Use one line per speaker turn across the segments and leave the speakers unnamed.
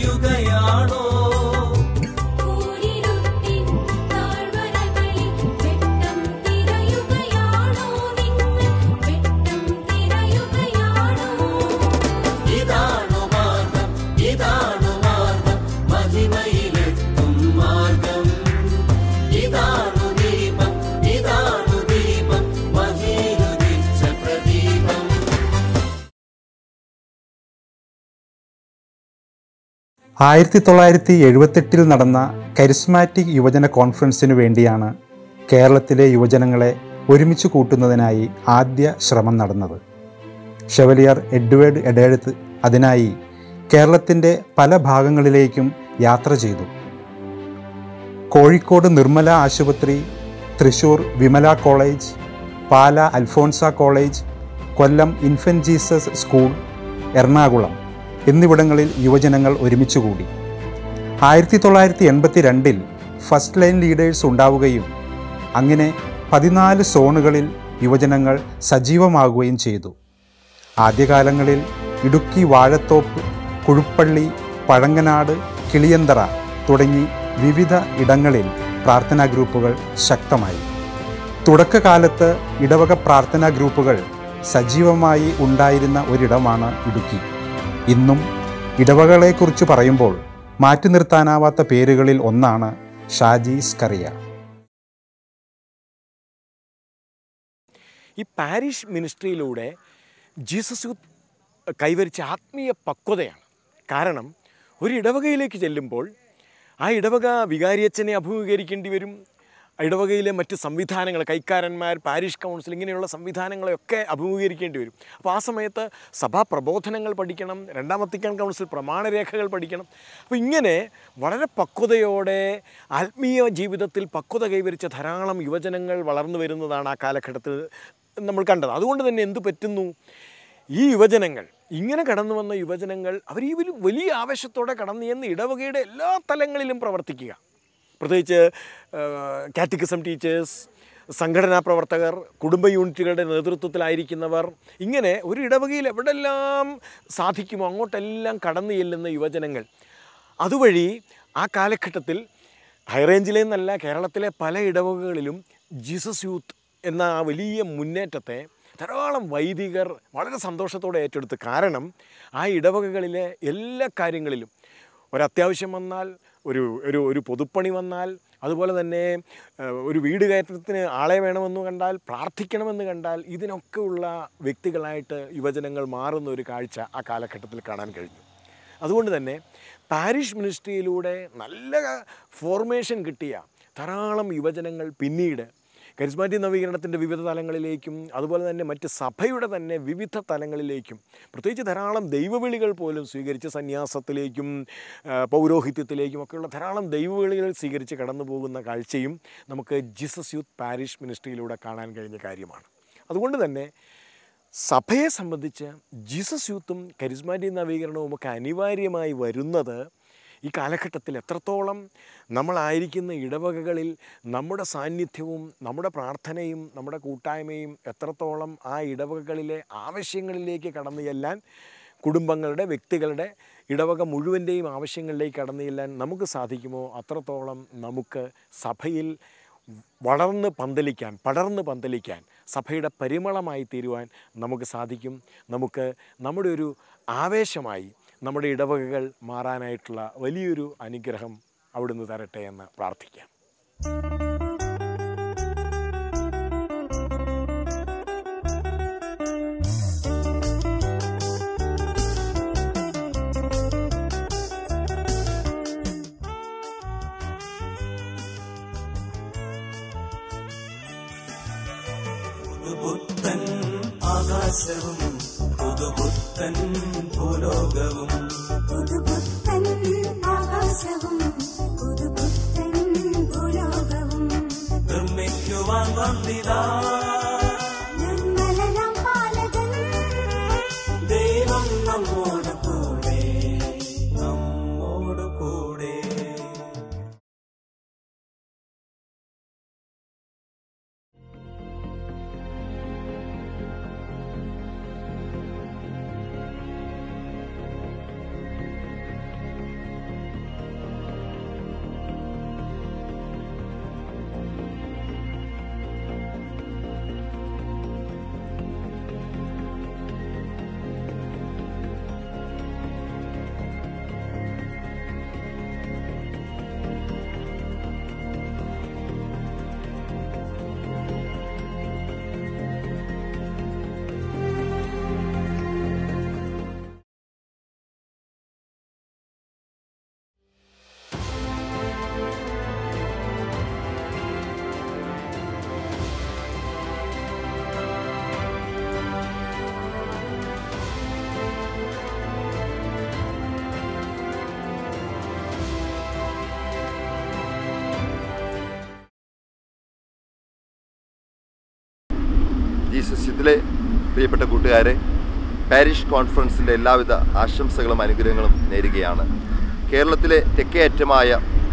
തിരയുകയാണോ
കൂരിരുട്ടിൻ താഴ്വരകളിൽ വെട്ടം തിരയുകയാണോ നിങ്ങൾ വെട്ടം തിരയുകയാണോ
ഇതാണു മാർഗം ഇതാണു മാർഗം മഹിമയിലെത്തും മാർഗം ഇതാണു ദീപം ഇതാണു ദീപം മഹിരുദിച്ച പ്രദീപം
ആയിരത്തി തൊള്ളായിരത്തി എഴുപത്തെട്ടിൽ നടന്ന കരിസ്മാറ്റിക് യുവജന കോൺഫറൻസിനു വേണ്ടിയാണ് കേരളത്തിലെ യുവജനങ്ങളെ ഒരുമിച്ച് കൂട്ടുന്നതിനായി ആദ്യ ശ്രമം നടന്നത് ഷെവലിയർ എഡ്വേർഡ് എഡേഴത്ത് അതിനായി കേരളത്തിൻ്റെ പല ഭാഗങ്ങളിലേക്കും യാത്ര ചെയ്തു കോഴിക്കോട് നിർമ്മല ആശുപത്രി Thrissur Vimala college Pala Alphonsa college Kollam infant Jesus school Ernakulam എന്നിവിടങ്ങളിൽ യുവജനങ്ങൾ ഒരുമിച്ചുകൂടി ആയിരത്തി തൊള്ളായിരത്തി എൺപത്തി രണ്ടിൽ ഫസ്റ്റ് ലൈൻ ലീഡേഴ്സ് ഉണ്ടാവുകയും അങ്ങനെ പതിനാല് സോണുകളിൽ യുവജനങ്ങൾ സജീവമാകുകയും ചെയ്തു ആദ്യകാലങ്ങളിൽ ഇടുക്കി വാഴത്തോപ്പ് കുഴുപ്പള്ളി പഴങ്ങനാട് കിളിയന്തറ തുടങ്ങി വിവിധ ഇടങ്ങളിൽ പ്രാർത്ഥനാ ഗ്രൂപ്പുകൾ ശക്തമായി തുടക്കകാലത്ത് ഇടവക പ്രാർത്ഥനാ ഗ്രൂപ്പുകൾ സജീവമായി ഉണ്ടായിരുന്ന ഒരിടമാണ് ഇടുക്കി ഇന്നും ഇടവകളെക്കുറിച്ച് പറയുമ്പോൾ മാറ്റി നിർത്താനാവാത്ത പേരുകളിൽ ഒന്നാണ് ഷാജി സ്കറിയ
ഈ പാരിഷ് മിനിസ്ട്രിയിലൂടെ ജീസസ് യൂത്ത് കൈവരിച്ച ആത്മീയ പക്വതയാണ് കാരണം ഒരു ഇടവകയിലേക്ക് ചെല്ലുമ്പോൾ ആ ഇടവക വികാരിയച്ഛനെ അഭിമുഖീകരിക്കേണ്ടി വരും ആ ഇടവകയിലെ മറ്റ് സംവിധാനങ്ങൾ കൈക്കാരന്മാർ പാരിഷ് കൗൺസിൽ ഇങ്ങനെയുള്ള സംവിധാനങ്ങളെയൊക്കെ അഭിമുഖീകരിക്കേണ്ടി വരും അപ്പോൾ ആ സമയത്ത് സഭാ പ്രബോധനങ്ങൾ പഠിക്കണം രണ്ടാം വത്തിക്കാൻ കൗൺസിൽ പ്രമാണരേഖകൾ പഠിക്കണം അപ്പോൾ ഇങ്ങനെ വളരെ പക്വതയോടെ ആത്മീയ ജീവിതത്തിൽ പക്വത കൈവരിച്ച ധാരാളം യുവജനങ്ങൾ വളർന്നു വരുന്നതാണ് ആ കാലഘട്ടത്തിൽ നമ്മൾ കണ്ടത് അതുകൊണ്ട് തന്നെ എന്തു പറ്റുന്നു ഈ യുവജനങ്ങൾ ഇങ്ങനെ കടന്നു വന്ന യുവജനങ്ങൾ അവർ ഈ വലിയ- വലിയ ആവേശത്തോടെ കടന്നു ചെന്ന് ഇടവകയുടെ എല്ലാ തലങ്ങളിലും പ്രവർത്തിക്കുക പ്രത്യേകിച്ച് കാറ്റിക്കിസം ടീച്ചേഴ്സ് സംഘടനാ പ്രവർത്തകർ കുടുംബ യൂണിറ്റുകളുടെ നേതൃത്വത്തിലായിരിക്കുന്നവർ ഇങ്ങനെ ഒരു ഇടവകയിൽ എവിടെല്ലാം സാധിക്കുമോ അങ്ങോട്ടെല്ലാം കടന്നു ചെല്ലുന്ന യുവജനങ്ങൾ അതുവഴി ആ കാലഘട്ടത്തിൽ ഹൈറേഞ്ചിലെ നിന്നല്ല കേരളത്തിലെ പല ഇടവകകളിലും ജീസസ് യൂത്ത് എന്ന ആ വലിയ മുന്നേറ്റത്തെ ധാരാളം വൈദികർ വളരെ സന്തോഷത്തോടെ ഏറ്റെടുത്തു കാരണം ആ ഇടവകകളിലെ എല്ലാ കാര്യങ്ങളിലും ഒരത്യാവശ്യം വന്നാൽ ഒരു ഒരു ഒരു പൊതുപ്പണി വന്നാൽ അതുപോലെ തന്നെ ഏഹ്, ഒരു വീട് കയറ്റത്തിന് ആളെ വേണമെന്ന് കണ്ടാൽ പ്രാർത്ഥിക്കണമെന്ന് കണ്ടാൽ ഇതിനൊക്കെ ഉള്ള വ്യക്തികളായിട്ട് യുവജനങ്ങൾ മാറുന്ന ഒരു കാഴ്ച ആ കാലഘട്ടത്തിൽ കാണാൻ കഴിഞ്ഞു അതുകൊണ്ട് തന്നെ പാരിഷ് മിനിസ്ട്രിയിലൂടെ നല്ല ഫോർമേഷൻ കിട്ടിയ ധാരാളം യുവജനങ്ങൾ പിന്നീട് കരിസ്മാറ്റിക് നവീകരണത്തിൻ്റെ വിവിധ തലങ്ങളിലേക്കും അതുപോലെ തന്നെ മറ്റ് സഭയുടെ തന്നെ വിവിധ തലങ്ങളിലേക്കും പ്രത്യേകിച്ച് ധാരാളം ദൈവവിളികൾ പോലും സ്വീകരിച്ച് സന്യാസത്തിലേക്കും ആ, പൗരോഹിത്യത്തിലേക്കും ഒക്കെയുള്ള ധാരാളം ദൈവവിളികൾ സ്വീകരിച്ച് കടന്നു പോകുന്ന കാഴ്ചയും നമുക്ക് ജീസസ് യൂത്ത് പാരിഷ് മിനിസ്ട്രിയിലൂടെ കാണാൻ കഴിഞ്ഞ കാര്യമാണ് അതുകൊണ്ട് തന്നെ സഭയെ സംബന്ധിച്ച് ജീസസ് യൂത്തും കരിസ്മാറ്റിക് നവീകരണവും ഒക്കെ അനിവാര്യമായി വരുന്നത് ഈ കാലഘട്ടത്തിൽ എത്രത്തോളം നമ്മളായിരിക്കുന്ന ഇടവകകളിൽ നമ്മുടെ സാന്നിധ്യവും നമ്മുടെ പ്രാർത്ഥനയും നമ്മുടെ കൂട്ടായ്മയും എത്രത്തോളം ആ ഇടവകകളിലെ ആവശ്യങ്ങളിലേക്ക് കടന്നു ചെല്ലാൻ കുടുംബങ്ങളുടെ വ്യക്തികളുടെ ഇടവക മുഴുവൻ്റെയും ആവശ്യങ്ങളിലേക്ക് കടന്നു ചെല്ലാൻ നമുക്ക് സാധിക്കുമോ അത്രത്തോളം നമുക്ക് സഭയിൽ വളർന്ന് പന്തലിക്കാൻ പടർന്ന് പന്തലിക്കാൻ സഭയുടെ പരിമളമായി തീരുവാൻ നമുക്ക് സാധിക്കും നമുക്ക് നമ്മുടെ ഒരു ആവേശമായി നമ്മുടെ ഇടവകകൾ മാറാനായിട്ടുള്ള വലിയൊരു അനുഗ്രഹം അവിടുന്ന് തരട്ടെ എന്ന് പ്രാർത്ഥിക്കാം
പുതുപുത്തൻ ആകാശവും പുതുപുത്തൻ ഭൂലോകവും
പുതുപുത്തൻ ആകാശവും പുതുപുത്തൻ ഭൂലോകവും
നിർമ്മിക്കുവാൻ വന്നിതാ
നിർമ്മലനാം പാലകൻ
ദൈവം നമ്മോട് കൂടെ നമ്മോട് കൂടെ
ജീസസ് ഇതിലെ പ്രിയപ്പെട്ട കൂട്ടുകാരെ പാരിഷ് കോൺഫറൻസിൻ്റെ എല്ലാവിധ ആശംസകളും അനുഗ്രഹങ്ങളും നേരുകയാണ് കേരളത്തിലെ തെക്കേ അറ്റമായ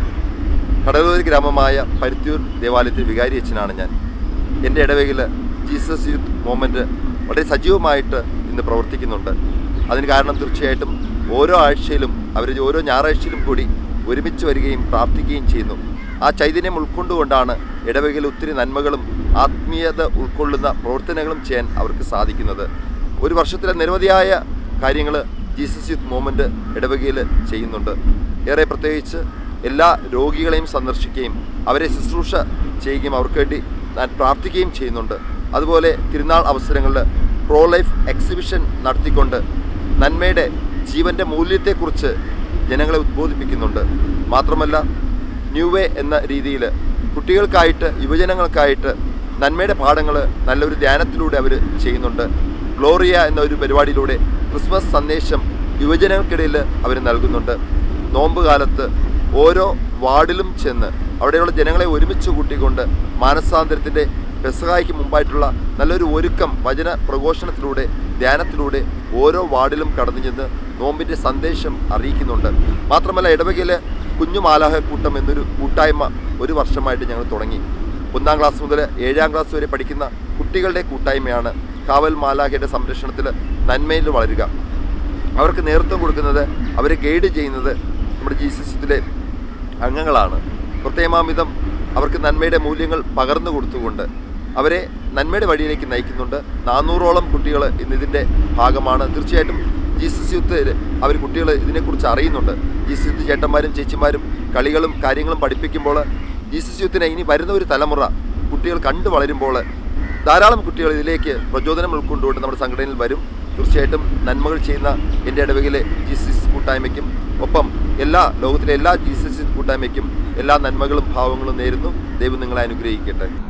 കടലൂർ ഗ്രാമമായ പരുത്തിയൂർ ദേവാലയത്തിൽ വികാരി അച്ഛനാണ് ഞാൻ എൻ്റെ ഇടവകയിൽ ജീസസ് യൂത്ത് മൂവ്മെൻറ്റ് വളരെ സജീവമായിട്ട് ഇന്ന് പ്രവർത്തിക്കുന്നുണ്ട് അതിന് കാരണം തീർച്ചയായിട്ടും ഓരോ ആഴ്ചയിലും അവർ ഓരോ ഞായറാഴ്ചയിലും കൂടി ഒരുമിച്ച് വരികയും പ്രാർത്ഥിക്കുകയും ചെയ്യുന്നു ആ ചൈതന്യം ഉൾക്കൊണ്ടുകൊണ്ടാണ് ഇടവകയിൽ ഒത്തിരി നന്മകളും ആത്മീയത ഉൾക്കൊള്ളുന്ന പ്രവർത്തനങ്ങളും ചെയ്യാൻ അവർക്ക് സാധിക്കുന്നത് ഒരു വർഷത്തിലെ നിരവധിയായ കാര്യങ്ങൾ ജീസസ് യൂത്ത് മൂവ്മെൻറ്റ് ഇടവകയിൽ ചെയ്യുന്നുണ്ട് ഏറെ പ്രത്യേകിച്ച് എല്ലാ രോഗികളെയും സന്ദർശിക്കുകയും അവരെ ശുശ്രൂഷ ചെയ്യുകയും അവർക്ക് വേണ്ടി ഞാൻ പ്രാർത്ഥിക്കുകയും ചെയ്യുന്നുണ്ട് അതുപോലെ തിരുനാൾ അവസരങ്ങളിൽ പ്രോ ലൈഫ് എക്സിബിഷൻ നടത്തിക്കൊണ്ട് നന്മയുടെ ജീവൻ്റെ മൂല്യത്തെക്കുറിച്ച് ജനങ്ങളെ ഉദ്ബോധിപ്പിക്കുന്നുണ്ട് മാത്രമല്ല ന്യൂ വേ എന്ന രീതിയിൽ കുട്ടികൾക്കായിട്ട് യുവജനങ്ങൾക്കായിട്ട് നന്മയുടെ പാഠങ്ങൾ നല്ലൊരു ധ്യാനത്തിലൂടെ അവർ ചെയ്യുന്നുണ്ട് ഗ്ലോറിയ എന്ന ഒരു പരിപാടിയിലൂടെ ക്രിസ്മസ് സന്ദേശം യുവജനങ്ങൾക്കിടയിൽ അവർ നൽകുന്നുണ്ട് നോമ്പ് കാലത്ത് ഓരോ വാർഡിലും ചെന്ന് അവിടെയുള്ള ജനങ്ങളെ ഒരുമിച്ച് കൂട്ടിക്കൊണ്ട് മാനസാന്തരത്തിൻ്റെ പെസഹായിക്ക് മുമ്പായിട്ടുള്ള നല്ലൊരു ഒരുക്കം വചന പ്രഘോഷണത്തിലൂടെ ധ്യാനത്തിലൂടെ ഓരോ വാർഡിലും കടന്നു ചെന്ന് നോമ്പിൻ്റെ സന്ദേശം അറിയിക്കുന്നുണ്ട് മാത്രമല്ല ഇടവകയിലെ കുഞ്ഞു മാലാഹക്കൂട്ടം എന്നൊരു കൂട്ടായ്മ ഒരു വർഷമായിട്ട് ഞങ്ങൾ തുടങ്ങി ഒന്നാം ക്ലാസ് മുതൽ ഏഴാം ക്ലാസ് വരെ പഠിക്കുന്ന കുട്ടികളുടെ കൂട്ടായ്മയാണ് കാവൽ മാലാഹയുടെ സംരക്ഷണത്തിൽ നന്മയിൽ വളരുക അവർക്ക് നേതൃത്വം കൊടുക്കുന്നത് അവരെ ഗൈഡ് ചെയ്യുന്നത് നമ്മുടെ ജീസസിലെ അംഗങ്ങളാണ് പ്രത്യേകമാമിതം അവർക്ക് നന്മയുടെ മൂല്യങ്ങൾ പകർന്നു കൊടുത്തുകൊണ്ട് അവരെ നന്മയുടെ വഴിയിലേക്ക് നയിക്കുന്നുണ്ട് നാനൂറോളം കുട്ടികൾ ഇന്ന് ഇതിൻ്റെ ഭാഗമാണ് തീർച്ചയായിട്ടും ജീസസ് യൂത്ത് അവർ കുട്ടികൾ ഇതിനെക്കുറിച്ച് അറിയുന്നുണ്ട് ജീസസ് യൂത്ത് ചേട്ടന്മാരും ചേച്ചിമാരും കളികളും കാര്യങ്ങളും പഠിപ്പിക്കുമ്പോൾ ജീസസ് യൂത്തിനെ ഇനി വരുന്ന ഒരു തലമുറ കുട്ടികൾ കണ്ടു വളരുമ്പോൾ ധാരാളം കുട്ടികൾ ഇതിലേക്ക് പ്രചോദനം ഉൾക്കൊണ്ടുകൊണ്ട് നമ്മുടെ സംഘടനയിൽ വരും തീർച്ചയായിട്ടും നന്മകൾ ചെയ്യുന്ന എൻ്റെ ഇടവകയിലെ ജീസസ് കൂട്ടായ്മയ്ക്കും ഒപ്പം എല്ലാ ലോകത്തിലെ എല്ലാ ജീസസ് കൂട്ടായ്മയ്ക്കും എല്ലാ നന്മകളും ഭാവങ്ങളും നേരുന്നു ദൈവം നിങ്ങളെ അനുഗ്രഹിക്കട്ടെ